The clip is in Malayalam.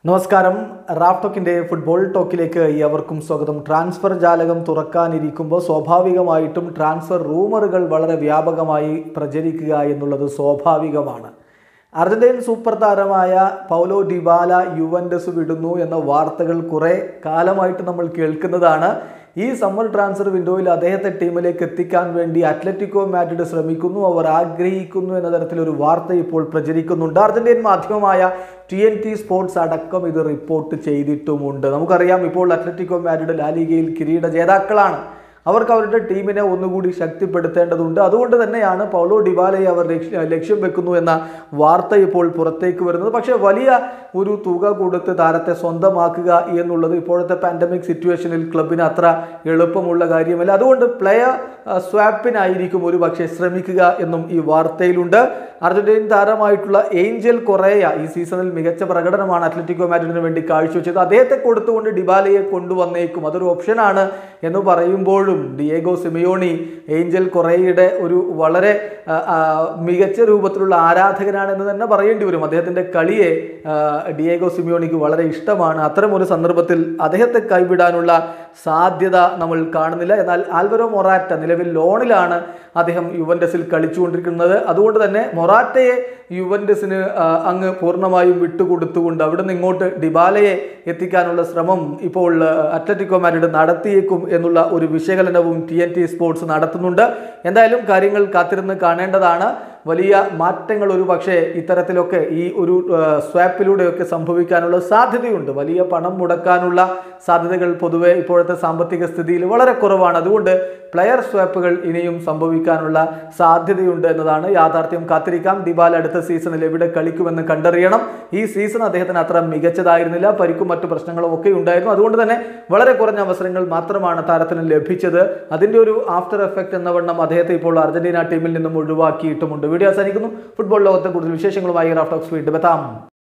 നമസ്കാരം റാഫ് ടോക്കിന്റെ ഫുട്ബോൾ ടോക്കിലേക്ക് ഏവർക്കും സ്വാഗതം ട്രാൻസ്ഫർ ജാലകം തുറക്കാനിരിക്കുമ്പോൾ സ്വാഭാവികമായിട്ടും ട്രാൻസ്ഫർ റൂമറുകൾ വളരെ വ്യാപകമായി പ്രചരിക്കുക എന്നുള്ളത് സ്വാഭാവികമാണ് അർജന്റീൻ സൂപ്പർ താരമായ പൗലോ ഡിബാല യുവൻഡസ് വിടുന്നു എന്ന വാർത്തകൾ കുറേ കാലമായിട്ട് നമ്മൾ കേൾക്കുന്നതാണ് ഈ സമ്മർ ട്രാൻസ്ഫർ വിൻഡോയിൽ അദ്ദേഹത്തെ ടീമിലേക്ക് എത്തിക്കാൻ വേണ്ടി അത്ലറ്റിക്കോ മാഡ്രിഡ് ശ്രമിക്കുന്നു അവർ ആഗ്രഹിക്കുന്നു എന്ന തരത്തിലൊരു വാർത്ത ഇപ്പോൾ പ്രചരിക്കുന്നുണ്ട് അർജന്റീൻ മാധ്യമമായ ടി എൻ ടി സ്പോർട്സ് അടക്കം ഇത് റിപ്പോർട്ട് ചെയ്തിട്ടുമുണ്ട് നമുക്കറിയാം ഇപ്പോൾ അത്ലറ്റിക്കോ മാഡ്രിഡ് ലാലിഗയിൽ കിരീട ജേതാക്കളാണ് അവർക്ക് അവരുടെ ടീമിനെ ഒന്നുകൂടി ശക്തിപ്പെടുത്തേണ്ടതുണ്ട് അതുകൊണ്ട് തന്നെയാണ് പൗലോ ഡിബാലയെ അവർ ലക്ഷ്യ- ലക്ഷ്യം വെക്കുന്നു എന്ന വാർത്ത ഇപ്പോൾ പുറത്തേക്ക് വരുന്നത് പക്ഷേ വലിയ ഒരു തുക കൊടുത്ത് താരത്തെ സ്വന്തമാക്കുക എന്നുള്ളത് ഇപ്പോഴത്തെ പാൻഡമിക് സിറ്റുവേഷനിൽ ക്ലബിന് അത്ര എളുപ്പമുള്ള കാര്യമല്ല അതുകൊണ്ട് പ്ലെയർ സ്വാപ്പിനായിരിക്കും ഒരു പക്ഷേ ശ്രമിക്കുക എന്നും ഈ വാർത്തയിലുണ്ട് അർജന്റീൻ താരമായിട്ടുള്ള ഏഞ്ചൽ കൊറേയ ഈ സീസണിൽ മികച്ച പ്രകടനമാണ് അത്ലറ്റിക്കോ മാഡ്രിഡിന് വേണ്ടി കാഴ്ചവെച്ചത് അദ്ദേഹത്തെ കൊടുത്തുകൊണ്ട് ഡിബാലയെ കൊണ്ടുവന്നേക്കും അതൊരു ഓപ്ഷനാണ് എന്ന് പറയുമ്പോഴും ഡിയേഗോ സിമിയോണി ഏഞ്ചൽ കൊറേയുടെ ഒരു വളരെ ആ, ആ, മികച്ച രൂപത്തിലുള്ള ആരാധകനാണെന്ന് തന്നെ പറയേണ്ടി വരും അദ്ദേഹത്തിൻ്റെ കളിയെ ആ, ഡിയേഗോ സിമിയോണിക്ക് വളരെ ഇഷ്ടമാണ് അത്തരം ഒരു സന്ദർഭത്തിൽ അദ്ദേഹത്തെ കൈവിടാനുള്ള സാധ്യത നമ്മൾ കാണുന്നില്ല എന്നാൽ ആൽവരോ മൊറാറ്റ നിലവിൽ ലോണിലാണ് അദ്ദേഹം യുവൻഡസിൽ കളിച്ചുകൊണ്ടിരിക്കുന്നത് അതുകൊണ്ട് തന്നെ മൊറാറ്റയെ യുവൻഡസിന് ആ, അങ്ങ് പൂർണ്ണമായും വിട്ടുകൊടുത്തുകൊണ്ട് അവിടുന്ന് ഇങ്ങോട്ട് ഡിബാലയെ എത്തിക്കാനുള്ള ശ്രമം ഇപ്പോൾ ആ, അത്ലറ്റിക്കോ മാഡ്രിഡ് നടത്തിയേക്കും എന്നുള്ള ഒരു വിശകലനവും ടി എൻ ടി സ്പോർട്സ് നടത്തുന്നുണ്ട് എന്തായാലും കാര്യങ്ങൾ കാത്തിരുന്ന് കാണേണ്ടതാണ് വലിയ മാറ്റങ്ങൾ ഒരു പക്ഷേ ഇത്തരത്തിലൊക്കെ ഈ ഒരു സ്വാപ്പിലൂടെയൊക്കെ സംഭവിക്കാനുള്ള സാധ്യതയുണ്ട് വലിയ പണം മുടക്കാനുള്ള സാധ്യതകൾ പൊതുവെ ഇപ്പോഴത്തെ സാമ്പത്തിക സ്ഥിതിയിൽ വളരെ കുറവാണ് അതുകൊണ്ട് പ്ലെയർ സ്വാപ്പുകൾ ഇനിയും സംഭവിക്കാനുള്ള സാധ്യതയുണ്ട് എന്നതാണ് യാഥാർത്ഥ്യം കാത്തിരിക്കാം ദിബാൽ അടുത്ത സീസണിൽ എവിടെ കളിക്കുമെന്ന് കണ്ടറിയണം ഈ സീസൺ അദ്ദേഹത്തിന് അത്ര മികച്ചതായിരുന്നില്ല പരിക്കും മറ്റു പ്രശ്നങ്ങളും ഒക്കെ ഉണ്ടായിരുന്നു അതുകൊണ്ട് തന്നെ വളരെ കുറഞ്ഞ അവസരങ്ങൾ മാത്രമാണ് താരത്തിന് ലഭിച്ചത് അതിൻ്റെ ഒരു ആഫ്റ്റർ എഫക്റ്റ് എന്ന വണ്ണം അദ്ദേഹത്തെ ഇപ്പോൾ അർജന്റീന ടീമിൽ നിന്നും ഒഴിവാക്കിയിട്ടുമുണ്ട് വീഡിയോ അവസാനിക്കുന്നു ഫുട്ബോൾ ലോകത്തെ കൂടുതൽ വിശേഷങ്ങളുമായി റാഫ്റ്റോക്സ് വീണ്ടും എത്താം